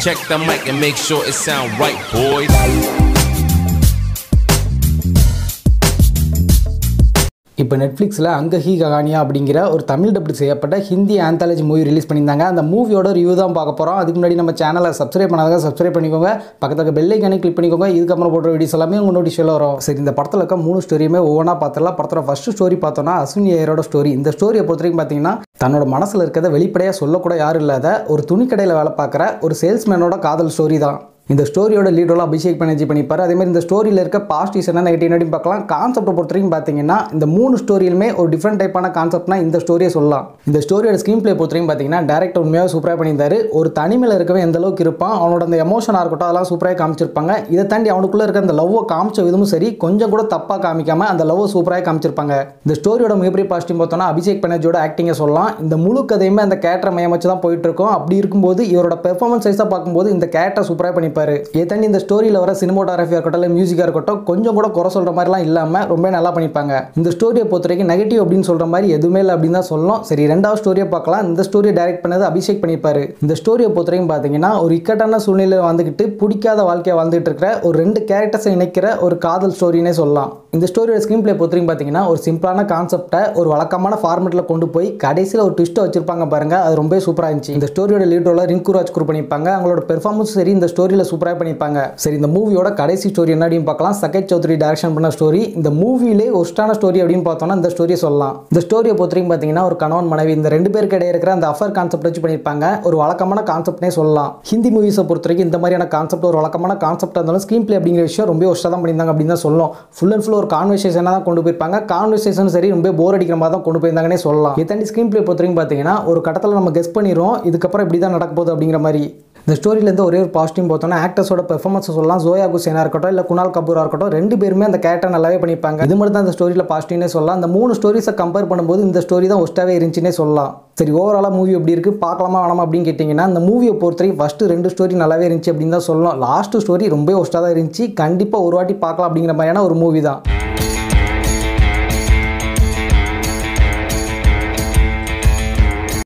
Check the mic and make sure it sound right, boys. இப்போ நெட்ஃப்ளிக்ஸில் அங்க he ககானியா அப்படிங்கிற ஒரு தமிழ் டப்டு செய்யப்பட்ட ஹிந்தி ஆந்தாலஜி மூவி ரிலீஸ் பண்ணியிருந்தாங்க அந்த மூவியோட ரிவ்யூ தான் பார்க்க போகிறோம் அதுக்கு முன்னாடி நம்ம சேனலை சப்ஸ்கிரைப் பண்ணாத சப்ஸ்கிரைப் பண்ணிக்கோங்க பக்கத்துக்கு பெல் ஐக்கானே கிளிக் பண்ணிக்கோங்க இதுக்கப்புறம் போடுற வீடியோஸ் எல்லாமே உங்கள் நோட்டிஷியில் வரும் சரி இந்த படத்தில் இருக்க மூணு ஸ்டோரியுமே ஒவ்வொன்றா பார்த்துடலாம் படத்தோட ஃபர்ஸ்ட் ஸ்டோரி பார்த்தோன்னா அஸ்வினி ஐயரோட ஸ்டோரி இந்த ஸ்டோரியை பொறுத்த வரைக்கும் பார்த்தீங்கன்னா தன்னோட மனசில் இருக்கிறத வெளிப்படையாக சொல்லக்கூட யாரும் இல்லாத ஒரு துணிக்கடையில் வேலை பார்க்குற ஒரு சேல்ஸ்மேனோட காதல் ஸ்டோரி தான் இந்த ஸ்டோரியோட லீடோட அபிஷேக் பானர்ஜி பண்ணிப்பார் அதே மாதிரி இந்த ஸ்டோரியில் இருக்க பாசிட்டிவ்ஸ் என்ன நெகட்டிவ் அப்படின்னு பார்க்கலாம் கான்செப்ட்டை பொறுத்த வரைக்கும் பார்த்தீங்கன்னா இந்த மூணு ஸ்டோரியிலுமே ஒரு டிஃப்ரெண்ட் டைப்பான கான்செப்ட்னா இந்த ஸ்டோரியை சொல்லலாம் இந்த ஸ்டோரியோட ஸ்க்ரீன் பிளே பொறுத்த வரைக்கும் பார்த்தீங்கன்னா டேரக்டர் உண்மையாக சூப்பராக பண்ணியிருந்தாரு ஒரு தனிமையில் இருக்கவே எந்த அளவுக்கு இருப்பான் அவனோட அந்த எமோஷனாக இருக்கட்டும் அதெல்லாம் சூப்பராக காமிச்சிருப்பாங்க இதை தாண்டி அவனுக்குள்ளே இருக்க அந்த லவ்வை காமிச்ச விதமும் சரி கொஞ்சம் கூட தப்பாக காமிக்காம அந்த லவ்வை சூப்பராக காமிச்சிருப்பாங்க இந்த ஸ்டோரியோட மிகப்பெரிய பாசிட்டிவ் பார்த்தோம்னா அபிஷேக் பானர்ஜியோட ஆக்டிங்கை சொல்லலாம் இந்த முழு கதையுமே அந்த கேரக்டரை மையம் வச்சு தான் போயிட்டு இருக்கும் அப்படி இருக்கும்போது இவரோட பெர்ஃபார்மன்ஸ் வைஸாக பார்க்கும்போது இந்த கேரக்டர் சூப்பராக பண்ணிப்பாரு இதை தாண்டி இந்த ஸ்டோரியில் வர சினிமோட்டோகிராஃபியாக இருக்கட்டும் இல்லை மியூசிக்காக இருக்கட்டும் கொஞ்சம் கூட குறை சொல்கிற மாதிரிலாம் இல்லாமல் ரொம்ப நல்லா பண்ணிப்பாங்க இந்த ஸ்டோரியை பொறுத்த வரைக்கும் நெகட்டிவ் அப்படின்னு சொல்கிற மாதிரி எதுவுமே இல்லை அப்படின்னு தான் சொல்லணும் சரி ரெண்டாவது ஸ்டோரியை பார்க்கலாம் இந்த ஸ்டோரியை டைரக்ட் பண்ணது அபிஷேக் பண்ணியிருப்பாரு இந்த ஸ்டோரியை பொறுத்த வரைக்கும் பார்த்தீங்கன்னா ஒரு இக்கட்டான சூழ்நிலையில் வந்துக்கிட்டு பிடிக்காத வாழ்க்கையை வாழ்ந்துட்டு இருக்கிற ஒரு ரெண்டு கேரக்டர்ஸை இணைக்கிற ஒரு காதல் ஸ்டோரினே சொல்லலாம் இந்த ஸ்டோரியோட ஸ்க்ரீன் பிளே பொறுத்த வரைக்கும் பார்த்தீங்கன்னா ஒரு சிம்பிளான கான்செப்டை ஒரு வழக்கமான ஃபார்மெட்டில் கொண்டு போய் கடைசியில் ஒரு ட்விஸ்ட்டை வச்சிருப்பாங்க பாருங்க அது ரொம்ப சூப்பராக இருந்துச்சு இந்த ஸ்டோரியோட லீட் ரோல ரிங்கு ராஜ் குரு பண்ணியிருப்பாங்க அவங்களோட பெர்ஃபார்மன்ஸ் சரி இந்த ஸ்டோரியில் சூப்பராக பண்ணியிருப்பாங்க சரி இந்த மூவியோட கடைசி ஸ்டோரி என்ன அப்படின்னு பார்க்கலாம் சகேத் சௌத்ரி டைரக்ஷன் பண்ண ஸ்டோரி இந்த மூவிலே ஒஸ்டான ஸ்டோரி அப்படின்னு பார்த்தோம்னா இந்த ஸ்டோரியை சொல்லலாம் இந்த ஸ்டோரியை பொறுத்த வரைக்கும் பார்த்தீங்கன்னா ஒரு கணவன் மனைவி இந்த ரெண்டு பேருக்கு இடையே இருக்கிற அந்த அஃபர் கான்செப்ட் வச்சு பண்ணியிருப்பாங்க ஒரு வழக்கமான கான்செப்ட்னே சொல்லலாம் ஹிந்தி மூவிஸை பொறுத்த வரைக்கும் இந்த மாதிரியான கான்செப்ட் ஒரு வழக்கமான கான்செப்ட் இருந்தாலும் ஸ்க்ரீன் பிளே அப்படிங்கிற விஷயம் ரொம்ப ஒஸ்ட்டாக தான் பண்ணியிருந்தாங்க அப்படின்னு தான் சொல்லணும் ஃபுல் அண்ட் ஃபுல் ஒரு கான்வர்சேஷனாக தான் கொண்டு போயிருப்பாங்க கான்வர்சேஷன் சரி ரொம்ப போர் அடிக்கிற மாதிரி தான் கொண்டு போயிருந்தாங்கன்னே சொல்லலாம் இதாண்டி ஸ்க்ரீன் பிளே பொறுத்த வரைக்கும் பார்த்தீங்கன்னா ஒரு கட்டத்தில் நம்ம கெஸ் பண்ணிடுவோம் இதுக்கப்புறம் இப்படி தான் நடக்க போகுது அப்படிங்கிற மாதிரி இந்த ஸ்டோரியிலேருந்து ஒரே ஒரு பாசிட்டிவ் பார்த்தோம்னா ஆக்டர்ஸோட பெர்ஃபார்மன்ஸ் சொல்லலாம் ஜோயா குசேனா இருக்கட்டும் இல்லை குணால் கபூரா இருக்கட்டும் ரெண்டு பேருமே அந்த கேரக்டர் நல்லாவே பண்ணியிருப்பாங்க இது மட்டும் தான் இந்த ஸ்டோரியில் பாசிட்டிவ்னே சொல்லலாம் அந்த மூணு ஸ்டோரிஸை கம்பேர் பண்ணும்போது இந்த ஸ்டோரி தான் ஒஸ்ட்டாகவே இருந்துச்சுன்னே சொல்லலாம் சரி ஓவராலாக மூவி எப்படி இருக்குது பார்க்கலாமா வேணாமா அப்படின்னு கேட்டிங்கன்னா இந்த மூவியை பொறுத்தவரைக்கும் ஃபஸ்ட்டு ரெண்டு ஸ்டோரி நல்லாவே இருந்துச்சு அப்படின்னு தான் சொல்லலாம் லாஸ்ட் ஸ்டோரி ரொம்ப ஒஸ்ட்டாக தான் இருந்துச்சு கண்டிப்பாக ஒரு வாட்டி பார்க்கலாம் அப்படிங்கிற மாதிரியான ஒரு மூவி தான்